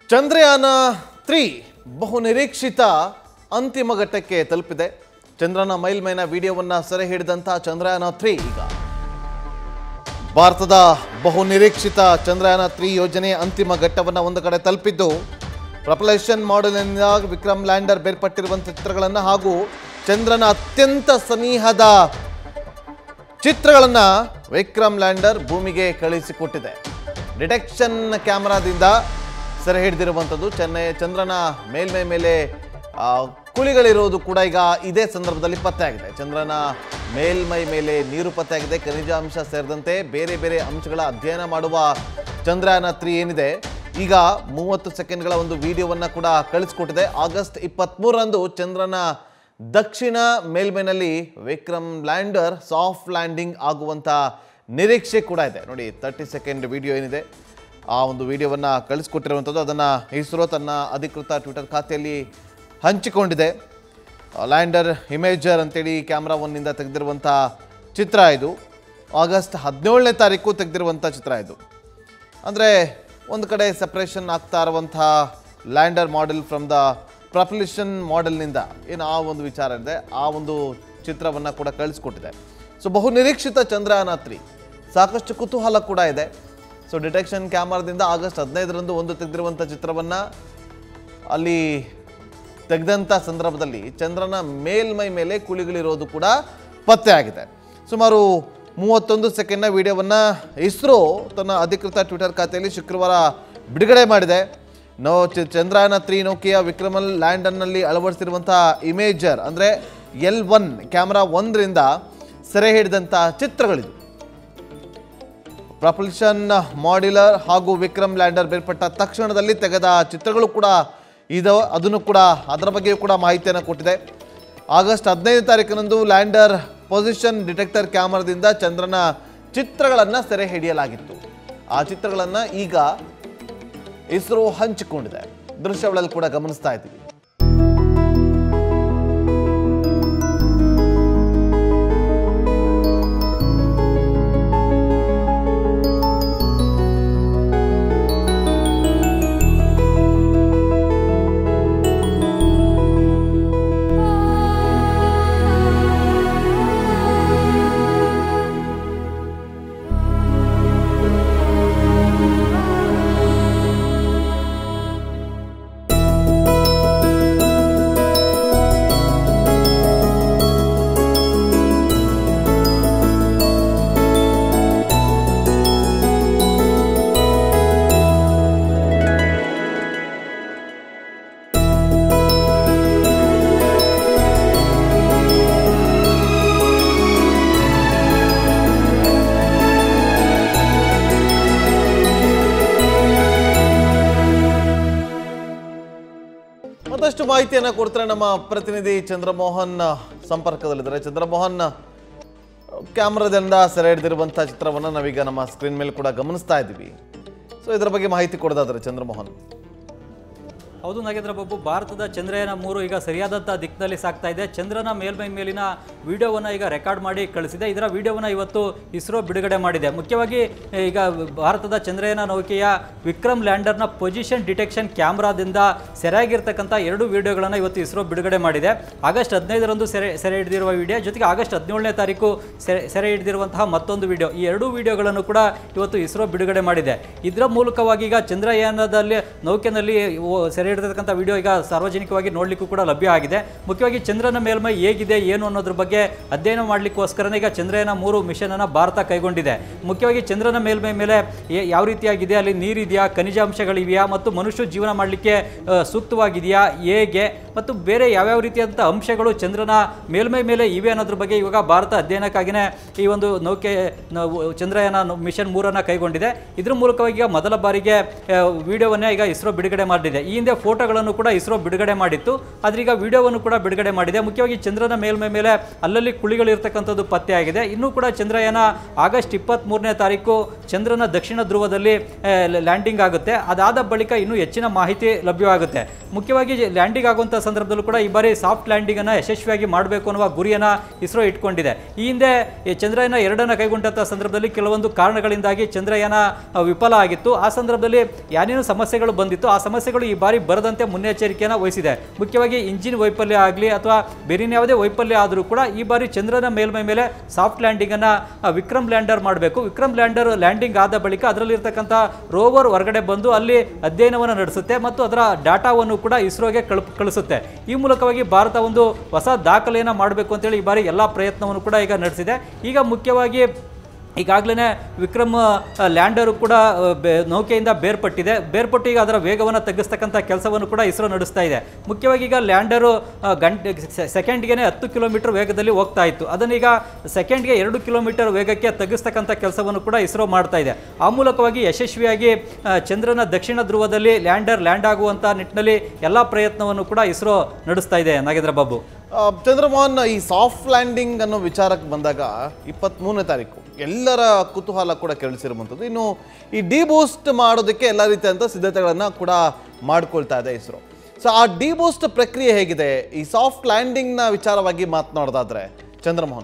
Chandrayaan three ಬಹು ನಿರೀಕ್ಷಿತ ಅಂತಿಮ ಘಟ್ಟಕ್ಕೆ ತಲುಪಿದೆ ಚಂದ್ರನ ಮೈಲ್ಮೈನ ವಿಡಿಯೋವನ್ನ ಸೆರೆ ಹಿಡಿದಂತಹ ಚಂದ್ರಯಾನ ತ್ರೀ ಈಗ ಭಾರತದ ಬಹು ನಿರೀಕ್ಷಿತ ಚಂದ್ರಯಾನ ತ್ರೀ ಯೋಜನೆ ಅಂತಿಮ ಘಟ್ಟವನ್ನು ಒಂದು ಕಡೆ ತಲುಪಿದ್ದು ಪ್ರಪಲೇಷನ್ ಮಾಡೆಲ್ನಿಂದ ವಿಕ್ರಮ್ ಲ್ಯಾಂಡರ್ ಬೇರ್ಪಟ್ಟಿರುವಂಥ ಚಿತ್ರಗಳನ್ನು ಹಾಗೂ ಚಂದ್ರನ ಅತ್ಯಂತ ಸನಿಹದ ಚಿತ್ರಗಳನ್ನು ವಿಕ್ರಮ್ ಲ್ಯಾಂಡರ್ ಭೂಮಿಗೆ ಕಳುಹಿಸಿಕೊಟ್ಟಿದೆ ಡಿಟೆಕ್ಷನ್ ಕ್ಯಾಮರಾದಿಂದ ಸೆರೆ ಹಿಡಿದಿರುವಂಥದ್ದು ಚೆನ್ನೈ ಚಂದ್ರನ ಮೇಲ್ಮೈ ಮೇಲೆ ಆ, ಕುಳಿಗಳಿರೋದು ಕೂಡ ಈಗ ಇದೇ ಸಂದರ್ಭದಲ್ಲಿ ಪತ್ತೆಯಾಗಿದೆ ಚಂದ್ರನ ಮೇಲ್ಮೈ ಮೇಲೆ ನೀರು ಪತ್ತೆಯಾಗಿದೆ ಖನಿಜ ಅಂಶ ಸೇರಿದಂತೆ ಬೇರೆ ಬೇರೆ ಅಂಶಗಳ ಅಧ್ಯಯನ ಮಾಡುವ ಚಂದ್ರಯಾನ ತ್ರೀ ಏನಿದೆ ಈಗ ಮೂವತ್ತು ಸೆಕೆಂಡ್ಗಳ ಒಂದು ವಿಡಿಯೋವನ್ನು ಕೂಡ ಕಳಿಸ್ಕೊಟ್ಟಿದೆ ಆಗಸ್ಟ್ ಇಪ್ಪತ್ತ್ಮೂರರಂದು ಚಂದ್ರನ ದಕ್ಷಿಣ ಮೇಲ್ಮೈನಲ್ಲಿ ವಿಕ್ರಮ್ ಲ್ಯಾಂಡರ್ ಸಾಫ್ಟ್ ಲ್ಯಾಂಡಿಂಗ್ ಆಗುವಂಥ ನಿರೀಕ್ಷೆ ಕೂಡ ಇದೆ ನೋಡಿ ತರ್ಟಿ ಸೆಕೆಂಡ್ ವಿಡಿಯೋ ಏನಿದೆ ಆ ಒಂದು ವಿಡಿಯೋವನ್ನು ಕಳಿಸ್ಕೊಟ್ಟಿರುವಂಥದ್ದು ಅದನ್ನು ಇಸ್ರೋ ತನ್ನ ಅಧಿಕೃತ ಟ್ವಿಟರ್ ಖಾತೆಯಲ್ಲಿ ಹಂಚಿಕೊಂಡಿದೆ ಲ್ಯಾಂಡರ್ ಇಮೇಜರ್ ಅಂತೇಳಿ ಕ್ಯಾಮ್ರಾ ಒನ್ನಿಂದ ತೆಗೆದಿರುವಂಥ ಚಿತ್ರ ಇದು ಆಗಸ್ಟ್ ಹದಿನೇಳನೇ ತಾರೀಕು ತೆಗೆದಿರುವಂಥ ಚಿತ್ರ ಇದು ಅಂದರೆ ಒಂದು ಕಡೆ ಸಪ್ರೇಷನ್ ಆಗ್ತಾ ಇರುವಂಥ lander model from the propulsion ಮಾಡೆಲ್ನಿಂದ ಏನು ಆ ಒಂದು ವಿಚಾರ ಇದೆ ಆ ಒಂದು ಚಿತ್ರವನ್ನು ಕೂಡ ಕಳಿಸ್ಕೊಟ್ಟಿದೆ ಸೊ ಬಹು ನಿರೀಕ್ಷಿತ ಚಂದ್ರಯಾನ ತ್ರೀ ಸಾಕಷ್ಟು ಕುತೂಹಲ ಕೂಡ ಇದೆ ಸೊ ಡಿಟೆಕ್ಷನ್ ಕ್ಯಾಮರಾದಿಂದ ಆಗಸ್ಟ್ ಹದಿನೈದರಂದು ಒಂದು ತೆಗೆದಿರುವಂಥ ಚಿತ್ರವನ್ನು ಅಲ್ಲಿ ತೆಗೆದಂಥ ಸಂದರ್ಭದಲ್ಲಿ ಚಂದ್ರನ ಮೇಲ್ಮೈ ಮೇಲೆ ಕುಳಿಗಳಿರೋದು ಕೂಡ ಪತ್ತೆ ಆಗಿದೆ ಸುಮಾರು ಮೂವತ್ತೊಂದು ಸೆಕೆಂಡ್ನ ವಿಡಿಯೋವನ್ನು ಇಸ್ರೋ ತನ್ನ ಅಧಿಕೃತ ಟ್ವಿಟರ್ ಖಾತೆಯಲ್ಲಿ ಶುಕ್ರವಾರ ಬಿಡುಗಡೆ ಮಾಡಿದೆ ನೋ ಚ- ಚಂದ್ರಯಾನ ತ್ರೀ ನೌಕೆಯ ವಿಕ್ರಮಲ್ ಲ್ಯಾಂಡರ್ನಲ್ಲಿ ಅಳವಡಿಸಿರುವಂಥ ಇಮೇಜರ್ ಅಂದರೆ ಎಲ್ ಒನ್ ಕ್ಯಾಮ್ರಾ ಒಂದರಿಂದ ಸೆರೆ ಹಿಡಿದಂಥ ಚಿತ್ರಗಳಿದು ಪ್ರಪಲ್ಷನ್ ಮಾಡ್ಯುಲರ್ ಹಾಗೂ ವಿಕ್ರಮ್ ಲ್ಯಾಂಡರ್ ಬೇರ್ಪಟ್ಟ ತಕ್ಷಣದಲ್ಲಿ ತೆಗೆದ ಚಿತ್ರಗಳು ಕೂಡ ಇದು ಅದನ್ನು ಕೂಡ ಅದರ ಬಗ್ಗೆಯೂ ಕೂಡ ಮಾಹಿತಿಯನ್ನು ಕೊಟ್ಟಿದೆ ಆಗಸ್ಟ್ ಹದಿನೈದು ತಾರೀಕಿನಂದು ಲ್ಯಾಂಡರ್ ಪೊಸಿಷನ್ ಡಿಟೆಕ್ಟರ್ ಕ್ಯಾಮರಾದಿಂದ ಚಂದ್ರನ ಚಿತ್ರಗಳನ್ನು ಸೆರೆ ಹಿಡಿಯಲಾಗಿತ್ತು ಆ ಚಿತ್ರಗಳನ್ನು ಈಗ ಇಸ್ರೋ ಹಂಚಿಕೊಂಡಿದೆ ದೃಶ್ಯಗಳಲ್ಲಿ ಕೂಡ ಗಮನಿಸ್ತಾ ಇದ್ದೀವಿ ಮತ್ತಷ್ಟು ಮಾಹಿತಿಯನ್ನು ಕೊಡ್ತಾರೆ ನಮ್ಮ ಪ್ರತಿನಿಧಿ ಚಂದ್ರಮೋಹನ್ ಸಂಪರ್ಕದಲ್ಲಿದ್ದಾರೆ ಚಂದ್ರಮೋಹನ್ ಕ್ಯಾಮ್ರಾದಿಂದ ಸೆರೆ ಹಿಡಿದಿರುವಂಥ ಚಿತ್ರವನ್ನು ನಾವೀಗ ನಮ್ಮ ಸ್ಕ್ರೀನ್ ಮೇಲೆ ಕೂಡ ಗಮನಿಸ್ತಾ ಇದ್ದೀವಿ ಸೊ ಇದರ ಬಗ್ಗೆ ಮಾಹಿತಿ ಕೊಡೋದಾದ್ರೆ ಚಂದ್ರಮೋಹನ್ ಹೌದು ನಾಗೇಂದ್ರ ಬಾಬು ಭಾರತದ ಚಂದ್ರಯಾನ ಮೂರು ಈಗ ಸರಿಯಾದಂಥ ದಿಕ್ಕಿನಲ್ಲಿ ಸಾಗ್ತಾ ಇದೆ ಚಂದ್ರನ ಮೇಲ್ಮೈ ಮೇಲಿನ ವಿಡಿಯೋವನ್ನು ಈಗ ರೆಕಾರ್ಡ್ ಮಾಡಿ ಕಳಿಸಿದೆ ಇದರ ವಿಡಿಯೋವನ್ನು ಇವತ್ತು ಇಸ್ರೋ ಬಿಡುಗಡೆ ಮಾಡಿದೆ ಮುಖ್ಯವಾಗಿ ಈಗ ಭಾರತದ ಚಂದ್ರಯಾನ ನೌಕೆಯ ವಿಕ್ರಮ್ ಲ್ಯಾಂಡರ್ನ ಪೊಸಿಷನ್ ಡಿಟೆಕ್ಷನ್ ಕ್ಯಾಮ್ರಾದಿಂದ ಸೆರೆಯಾಗಿರ್ತಕ್ಕಂಥ ಎರಡು ವಿಡಿಯೋಗಳನ್ನು ಇವತ್ತು ಇಸ್ರೋ ಬಿಡುಗಡೆ ಮಾಡಿದೆ ಆಗಸ್ಟ್ ಹದಿನೈದರಂದು ಸೆರೆ ಸೆರೆ ಹಿಡಿದಿರುವ ವಿಡಿಯೋ ಜೊತೆಗೆ ಆಗಸ್ಟ್ ಹದಿನೇಳನೇ ತಾರೀಕು ಸೆರೆ ಸೆರೆ ಹಿಡಿದಿರುವಂತಹ ಮತ್ತೊಂದು ವಿಡಿಯೋ ಈ ಎರಡೂ ವಿಡಿಯೋಗಳನ್ನು ಕೂಡ ಇವತ್ತು ಇಸ್ರೋ ಬಿಡುಗಡೆ ಮಾಡಿದೆ ಇದರ ಮೂಲಕವಾಗಿ ಈಗ ಚಂದ್ರಯಾನದಲ್ಲಿ ನೌಕೆನಲ್ಲಿ ಓ- ಸೆರೆ ಹಿಡಿದಿರ್ತಕ್ಕಂಥ ವಿಡಿಯೋ ಈಗ ಸಾರ್ವಜನಿಕವಾಗಿ ನೋಡಲಿಕ್ಕೂ ಕೂಡ ಲಭ್ಯ ಆಗಿದೆ ಮುಖ್ಯವಾಗಿ ಚಂದ್ರನ ಮೇಲ್ಮೈ ಹೇಗಿದೆ ಏನು ಅನ್ನೋದ್ರ ಬಗ್ಗೆ ಅಧ್ಯಯನ ಮಾಡಲಿಕ್ಕೋಸ್ಕರನೇ ಈಗ ಚಂದ್ರಯಾನ ಮೂರು ಮಿಷನ್ ಅನ್ನು ಭಾರತ ಕೈಗೊಂಡಿದೆ ಮುಖ್ಯವಾಗಿ ಚಂದ್ರನ ಮೇಲ್ಮೈ ಮೇಲೆ ಏ- ಯಾವ ರೀತಿಯಾಗಿದೆ ಅಲ್ಲಿ ನೀರಿದೆಯಾ ಖನಿಜಾಂಶಗಳಿವೆಯಾ ಮತ್ತು ಮನುಷ್ಯ ಜೀವನ ಮಾಡಲಿಕ್ಕೆ ಸೂಕ್ತವಾಗಿದೆಯಾ ಹೇಗೆ ಮತ್ತು ಬೇರೆ ಯಾವ್ಯಾವ ರೀತಿಯಾದಂಥ ಅಂಶಗಳು ಚಂದ್ರನ ಮೇಲ್ಮೈ ಮೇಲೆ ಇವೆ ಅನ್ನೋದ್ರ ಬಗ್ಗೆ ಇವಾಗ ಭಾರತ ಅಧ್ಯಯನಕ್ಕಾಗಿಯೇ ಈ ಒಂದು ನೌಕೆ ನಾವು ಚಂದ್ರಯಾನ ಮಿಷನ್ ಮೂರನ್ನು ಕೈಗೊಂಡಿದೆ ಇದ್ರ ಮೂಲಕವಾಗಿ ಈಗ ಮೊದಲ ಬಾರಿಗೆ ವಿಡಿಯೋವನ್ನೇ ಈಗ ಇಸ್ರೋ ಬಿಡುಗಡೆ ಮಾಡಿದೆ ಈ ಹಿಂದೆ ಫೋಟೋಗಳನ್ನು ಕೂಡ ಇಸ್ರೋ ಬಿಡುಗಡೆ ಮಾಡಿತ್ತು ಆದ್ರೆ ಈಗ ವಿಡಿಯೋವನ್ನು ಕೂಡ ಬಿಡುಗಡೆ ಮಾಡಿದೆ ಮುಖ್ಯವಾಗಿ ಚಂದ್ರನ ಮೇಲ್ಮೈ ಮೇಲೆ ಅಲ್ಲಲ್ಲಿ ಕುಳಿಗಳಿರ್ತಕ್ಕಂಥದ್ದು ಪತ್ತೆಯಾಗಿದೆ ಇನ್ನೂ ಕೂಡ ಚಂದ್ರಯಾನ ಆಗಸ್ಟ್ ಇಪ್ಪತ್ತ್ ಮೂರನೇ ತಾರೀಕು ಚಂದ್ರನ ದಕ್ಷಿಣ ಧ್ರುವದಲ್ಲಿ ಲ್ಯಾಂಡಿಂಗ್ ಆಗುತ್ತೆ ಅದಾದ ಬಳಿಕ ಇನ್ನೂ ಹೆಚ್ಚಿನ ಮಾಹಿತಿ ಲಭ್ಯವಾಗುತ್ತೆ ಮುಖ್ಯವಾಗಿ ಲ್ಯಾಂಡಿಂಗ್ ಆಗುವಂಥ ಸಂದರ್ಭದಲ್ಲೂ ಕೂಡ ಈ ಬಾರಿ ಸಾಫ್ಟ್ ಲ್ಯಾಂಡಿಂಗ್ ಅನ್ನ ಯಶಸ್ವಿಯಾಗಿ ಮಾಡಬೇಕು ಅನ್ನುವ ಗುರಿಯನ್ನ ಇಸ್ರೋ ಇಟ್ಕೊಂಡಿದೆ ಈ ಹಿಂದೆ ಈ ಚಂದ್ರಯಾನ ಎರಡನ್ನ ಕೈಗೊಂಡಂತ ಸಂದರ್ಭದಲ್ಲಿ ಕೆಲವೊಂದು ಕಾರಣಗಳಿಂದಾಗಿ ಚಂದ್ರಯಾನ ಆ, ವಿಫಲ ಆಗಿತ್ತು ಆ ಸಂದರ್ಭದಲ್ಲಿ ಏನೇನು ಸಮಸ್ಯೆಗಳು ಬಂದಿತ್ತು ಆ ಸಮಸ್ಯೆಗಳು ಈ ಬಾರಿ ಬರದಂತೆ ಮುನ್ನೆಚ್ಚರಿಕೆಯನ್ನು ವಹಿಸಿದೆ ಮುಖ್ಯವಾಗಿ ಇಂಜಿನ್ ವೈಫಲ್ಯ ಆಗಲಿ ಅಥವಾ ಬೇರೆ ಯಾವುದೇ ವೈಫಲ್ಯ ಆದರೂ ಕೂಡ ಈ ಬಾರಿ ಚಂದ್ರನ ಮೇಲ್ಮೈ ಮೇಲೆ ಸಾಫ್ಟ್ ಲ್ಯಾಂಡಿಂಗ್ ಅನ್ನ ಆ, ವಿಕ್ರಮ್ ಲ್ಯಾಂಡರ್ ಮಾಡಬೇಕು ವಿಕ್ರಮ್ ಲ್ಯಾಂಡರ್ ಲ್ಯಾಂಡಿಂಗ್ ಆದ ಬಳಿಕ ಅದರಲ್ಲಿರ್ತಕ್ಕಂಥ ರೋವರ್ ಹೊರಗಡೆ ಬಂದು ಅಲ್ಲಿ ಅಧ್ಯಯನವನ್ನು ನಡೆಸುತ್ತೆ ಮತ್ತು ಅದರ ಡಾಟಾವನ್ನು ಕೂಡ ಇಸ್ರೋಗೆ ಕಳ್ ಕಳಿಸುತ್ತೆ ಈ ಮೂಲಕವಾಗಿ ಭಾರತ ಒಂದು ಹೊಸ ದಾಖಲೆಯನ್ನು ಮಾಡಬೇಕು ಅಂತೇಳಿ ಈ ಬಾರಿ ಎಲ್ಲ ಪ್ರಯತ್ನವನ್ನು ಕೂಡ ಈಗ ನಡೆಸಿದೆ ಈಗ ಮುಖ್ಯವಾಗಿ ಈಗಾಗಲೇ ವಿಕ್ರಮ್ ಆ, ಲ್ಯಾಂಡರು ಕೂಡ ಆ, ಬೆ- ನೌಕೆಯಿಂದ ಬೇರ್ಪಟ್ಟಿದೆ ಬೇರ್ಪಟ್ಟು ಈಗ ಅದರ ವೇಗವನ್ನು ತಗ್ಗಿಸ್ತಕ್ಕಂಥ ಕೆಲಸವನ್ನು ಕೂಡ ಇಸ್ರೋ ನಡೆಸ್ತಾ ಇದೆ ಮುಖ್ಯವಾಗಿ ಈಗ ಲ್ಯಾಂಡರು ಆ, ಗಂಟೆ ಸೆಕೆಂಡ್ಗೆ ಹತ್ತು ಕಿಲೋಮೀಟರ್ ವೇಗದಲ್ಲಿ ಹೋಗ್ತಾ ಇತ್ತು ಅದನ್ನೀಗ ಸೆಕೆಂಡ್ಗೆ ಎರಡು ಕಿಲೋಮೀಟರ್ ವೇಗಕ್ಕೆ ತಗ್ಗಿಸ್ತಕ್ಕಂಥ ಕೆಲಸವನ್ನು ಕೂಡ ಇಸ್ರೋ ಮಾಡ್ತಾ ಇದೆ ಆ ಮೂಲಕವಾಗಿ ಯಶಸ್ವಿಯಾಗಿ ಆ, ಚಂದ್ರನ ದಕ್ಷಿಣ ಧ್ರುವದಲ್ಲಿ ಲ್ಯಾಂಡರ್ ಲ್ಯಾಂಡ್ ಆಗುವಂಥ ನಿಟ್ಟಿನಲ್ಲಿ ಎಲ್ಲ ಪ್ರಯತ್ನವನ್ನು ಕೂಡ ಇಸ್ರೋ ನಡೆಸ್ತಾ ಇದೆ ನಾಗೇಂದ್ರ ಬಾಬು ಆ, ಚಂದ್ರಮೋಹನ್ ಈ ಸಾಫ್ಟ್ ಲ್ಯಾಂಡಿಂಗ್ ಅನ್ನೋ ವಿಚಾರಕ್ಕೆ ಬಂದಾಗ ಇಪ್ಪತ್ತ್ಮೂರನೇ ತಾರೀಕು ಎಲ್ಲರ ಕುತೂಹಲ ಕೂಡ ಕೇಳಿಸಿರುವಂಥದ್ದು ಇನ್ನು ಈ ಡಿಬೂಸ್ಟ್ ಮಾಡೋದಕ್ಕೆ ಎಲ್ಲ ರೀತಿಯಾದಂಥ ಸಿದ್ಧತೆಗಳನ್ನು ಕೂಡ ಮಾಡ್ಕೊಳ್ತಾ ಇದೆ ಇಸ್ರೋ ಸೊ ಆ ಡಿಬೂಸ್ಟ್ ಪ್ರಕ್ರಿಯೆ ಹೇಗಿದೆ ಈ ಸಾಫ್ಟ್ ಲ್ಯಾಂಡಿಂಗ್ನ ವಿಚಾರವಾಗಿ ಮಾತನಾಡೋದಾದ್ರೆ ಚಂದ್ರಮೋಹನ್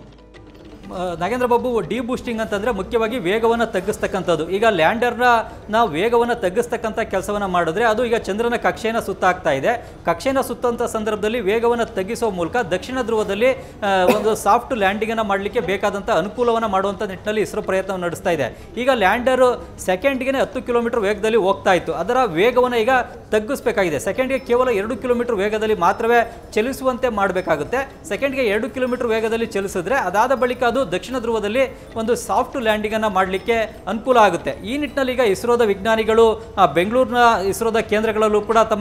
ಆ, ನಾಗೇಂದ್ರ ಬಾಬು ಡಿ ಬೂಸ್ಟಿಂಗ್ ಅಂತಂದ್ರೆ ಮುಖ್ಯವಾಗಿ ವೇಗವನ್ನು ತಗ್ಗಿಸ್ತಕ್ಕಂಥದ್ದು ಈಗ ಲ್ಯಾಂಡರ್ನ ನಾವು ವೇಗವನ್ನು ತಗ್ಗಿಸ್ತಕ್ಕಂಥ ಕೆಲಸವನ್ನು ಮಾಡಿದ್ರೆ ಅದು ಈಗ ಚಂದ್ರನ ಕಕ್ಷೆಯನ್ನು ಸುತ್ತಾಗ್ತಾ ಇದೆ ಕಕ್ಷೆಯನ್ನು ಸುತ್ತಂಥ ಸಂದರ್ಭದಲ್ಲಿ ವೇಗವನ್ನು ತಗ್ಗಿಸುವ ಮೂಲಕ ದಕ್ಷಿಣ ಧ್ರುವದಲ್ಲಿ ಆ, ಒಂದು ಸಾಫ್ಟ್ ಲ್ಯಾಂಡಿಂಗನ್ನು ಮಾಡಲಿಕ್ಕೆ ಬೇಕಾದಂಥ ಅನುಕೂಲವನ್ನು ಮಾಡುವಂಥ ನಿಟ್ಟಿನಲ್ಲಿ ಇಸ್ರೋ ಪ್ರಯತ್ನ ನಡೆಸ್ತಾ ಇದೆ ಈಗ ಲ್ಯಾಂಡರು ಸೆಕೆಂಡ್ಗೆ ಹತ್ತು ಕಿಲೋಮೀಟರ್ ವೇಗದಲ್ಲಿ ಹೋಗ್ತಾ ಇತ್ತು ಅದರ ವೇಗವನ್ನು ಈಗ ತಗ್ಗಿಸಬೇಕಾಗಿದೆ ಸೆಕೆಂಡ್ಗೆ ಕೇವಲ ಎರಡು ಕಿಲೋಮೀಟರ್ ವೇಗದಲ್ಲಿ ಮಾತ್ರವೇ ಚಲಿಸುವಂತೆ ಮಾಡಬೇಕಾಗುತ್ತೆ ಸೆಕೆಂಡ್ಗೆ ಎರಡು ಕಿಲೋಮೀಟರ್ ವೇಗದಲ್ಲಿ ಚಲಿಸಿದ್ರೆ ಅದಾದ ಬಳಿಕ ಅದು ದಕ್ಷಿಣ ಧ್ರುವದಲ್ಲಿ ಒಂದು ಸಾಫ್ಟ್ ಲ್ಯಾಂಡಿಂಗ್ ಅನ್ನ ಮಾಡಲಿಕ್ಕೆ ಅನುಕೂಲ ಆಗುತ್ತೆ ಈ ನಿಟ್ಟಿನಲ್ಲಿ ಈಗ ಇಸ್ರೋದ ವಿಜ್ಞಾನಿಗಳು ಆ, ಬೆಂಗಳೂರಿನ ಇಸ್ರೋದ ಕೇಂದ್ರಗಳಲ್ಲೂ ಕೂಡ ತಮ್ಮ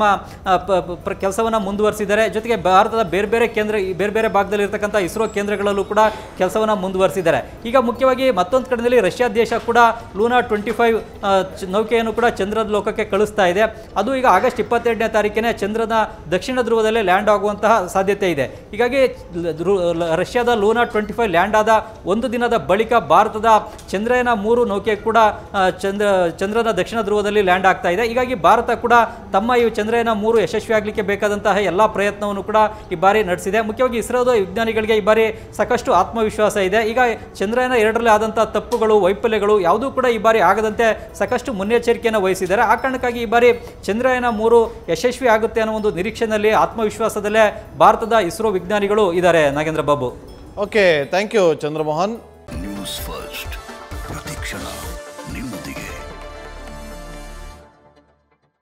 ಕೆಲಸವನ್ನು ಮುಂದುವರಿಸಿದ್ದಾರೆ ಜೊತೆಗೆ ಭಾರತದ ಬೇರೆ ಬೇರೆ ಕೇಂದ್ರ ಈ ಬೇರೆ ಬೇರೆ ಭಾಗದಲ್ಲಿ ಇರತಕ್ಕಂಥ ಇಸ್ರೋ ಕೇಂದ್ರಗಳಲ್ಲೂ ಕೂಡ ಕೆಲಸವನ್ನು ಮುಂದುವರಿಸಿದ್ದಾರೆ ಈಗ ಮುಖ್ಯವಾಗಿ ಮತ್ತೊಂದು ಕಡೆಯಲ್ಲಿ ರಷ್ಯಾ ದೇಶ ಕೂಡ ಲೂನಾ ಟ್ವೆಂಟಿ ಫೈವ್ ನೌಕೆಯನ್ನು ಕೂಡ ಚಂದ್ರದ ಲೋಕಕ್ಕೆ ಕಳಿಸ್ತಾ ಇದೆ ಅದು ಈಗ ಆಗಸ್ಟ್ ಇಪ್ಪತ್ತೆರಡನೇ ತಾರೀಕಿನೇ ಚಂದ್ರನ ದಕ್ಷಿಣ ಧ್ರುವದಲ್ಲೇ ಲ್ಯಾಂಡ್ ಆಗುವಂತಹ ಸಾಧ್ಯತೆ ಇದೆ ಹೀಗಾಗಿ ಲ- ಧ್ರು- ಲ- ರಷ್ಯಾದ ಲೂನಾ ಟ್ವೆಂಟಿ ಫೈವ್ ಲ್ಯಾಂಡ್ ಆದ ಒಂದು ದಿನದ ಬಳಿಕ ಭಾರತದ ಚಂದ್ರಯಾನ ಮೂರು ನೌಕೆ ಕೂಡ ಆ, ಚಂದ್ರ ಚಂದ್ರನ ದಕ್ಷಿಣ ಧ್ರುವದಲ್ಲಿ ಲ್ಯಾಂಡ್ ಆಗ್ತಾ ಇದೆ ಹೀಗಾಗಿ ಭಾರತ ಕೂಡ ತಮ್ಮ ಈ ಚಂದ್ರಯಾನ ಮೂರು ಯಶಸ್ವಿ ಆಗಲಿಕ್ಕೆ ಬೇಕಾದಂತಹ ಎಲ್ಲ ಪ್ರಯತ್ನವನ್ನು ಕೂಡ ಈ ಬಾರಿ ನಡೆಸಿದೆ ಮುಖ್ಯವಾಗಿ ಇಸ್ರೋದ ವಿಜ್ಞಾನಿಗಳಿಗೆ ಈ ಬಾರಿ ಸಾಕಷ್ಟು ಆತ್ಮವಿಶ್ವಾಸ ಇದೆ ಈಗ ಚಂದ್ರಯಾನ ಎರಡರಲ್ಲಿ ಆದಂತಹ ತಪ್ಪುಗಳು ವೈಫಲ್ಯಗಳು ಯಾವುದೂ ಕೂಡ ಈ ಬಾರಿ ಆಗದಂತೆ ಸಾಕಷ್ಟು ಮುನ್ನೆಚ್ಚರಿಕೆಯನ್ನು ವಹಿಸಿದ್ದಾರೆ ಆ ಕಾರಣಕ್ಕಾಗಿ ಈ ಬಾರಿ ಚಂದ್ರಯಾನ ಮೂರು ಯಶಸ್ವಿ ಆಗುತ್ತೆ ಅನ್ನೋ ಒಂದು ನಿರೀಕ್ಷೆನಲ್ಲಿ ಆತ್ಮವಿಶ್ವಾಸದಲ್ಲೇ ಭಾರತದ ಇಸ್ರೋ ವಿಜ್ಞಾನಿಗಳು ಇದ್ದಾರೆ Nagendra Babu okay thank you Chandramohan news first